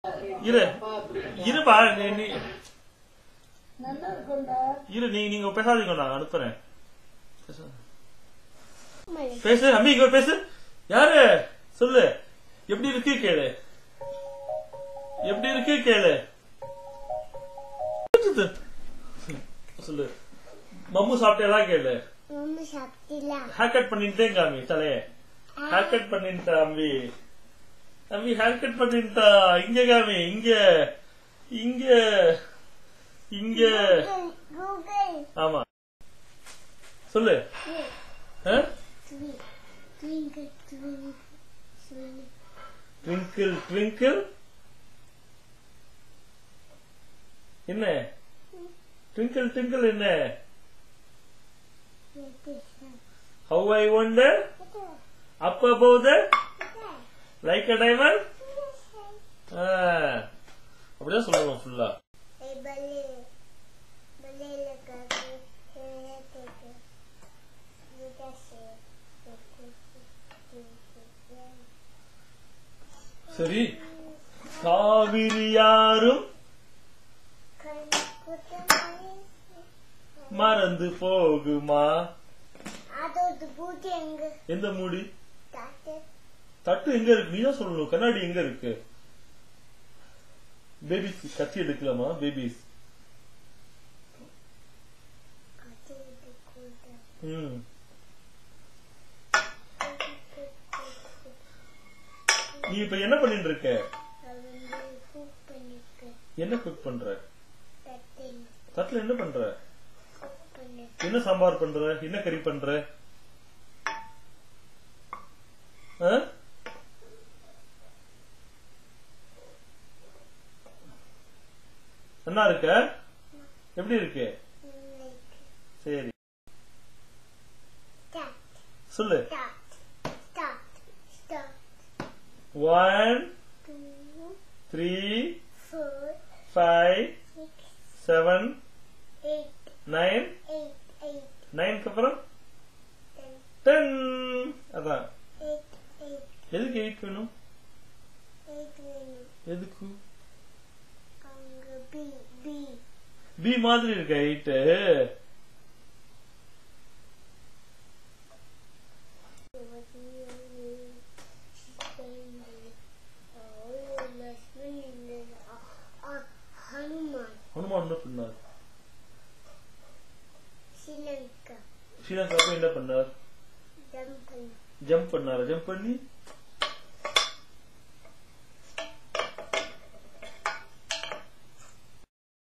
இரு இருப்பா நீ நீ நல்லா இருக்கும்டா இரு நீ நீங்க பேசாதீங்க நான் அனுப்புறேன் பேசு. பேசு அம்மி இங்க பேசு யாரு சொல்லு எப்படி இருக்கு கேளு எப்படி இருக்கு கேளு சொல்லு மம்மு சாப்பிட்டேலா கேளு மம்மி சாப்பிட்டீங்களா ஹேர் கட் பண்ணிட்டேங்க அம்மி தலைய ஹேர் கட் பண்ணிட்டா அம்பி அம்பி ஹேர் கட் பண்ணிட்டா இங்க காமி இங்க இங்க இங்க கூகுள் ஆமா சொல்லு ஆ? ட்விங்கிள் ட்விங்கிள் சொல்லு ட்விங்கிள் ட்விங்கிள் என்ன ட்விங்கிள் ட்விங்கிள் என்ன how I wonder up above the like a diamond அப்படிதான் சொல்லணும் ஃபுல்லா பலே பலேல காக்கு கேக்கு சரி காவிரி யாரும் மறந்து போகுமா அதோட பூஜை எங்க எந்த மூடி தாத்து தட்டு எங்க இருக்கு நீதான் சொல்லணும் கண்ணாடி எங்க இருக்கு பேபிஸ் கத்தி எடுக்கலாமா பேபிஸ் அது கூட ம் நீ இப்ப என்ன பண்ணிட்டு இருக்க வந்து குக் பண்ணிக்க என்ன குக் பண்ற தட்டில் தட்டுல என்ன பண்ற குக் பண்ணிக்க என்ன சாம்பார் பண்ற என்ன கறி பண்ற ஆ? நல்லா இருக்க எப்படி இருக்கு சரி Start, சொல்லு start, start, start. One Two, three four, five six, seven eight, nine eight, eight, நைன்க்கு அப்புறம் ten, டென் அதான் eight, eight, எதுக்கு எயிட் வேணும் eight வேணும். எதுக்கு அங்க B, B. பி மாதிரி இருக்க எயிட்டு ஹனுமான் ஹனுமான் என்ன பண்ணார் ஸ்ரீலங்கா ஸ்ரீலங்கா போய் என்ன பண்ணார் ஜம்ப் பண்ண ஜம்ப் பண்ணாரு ஜம்ப் பண்ணி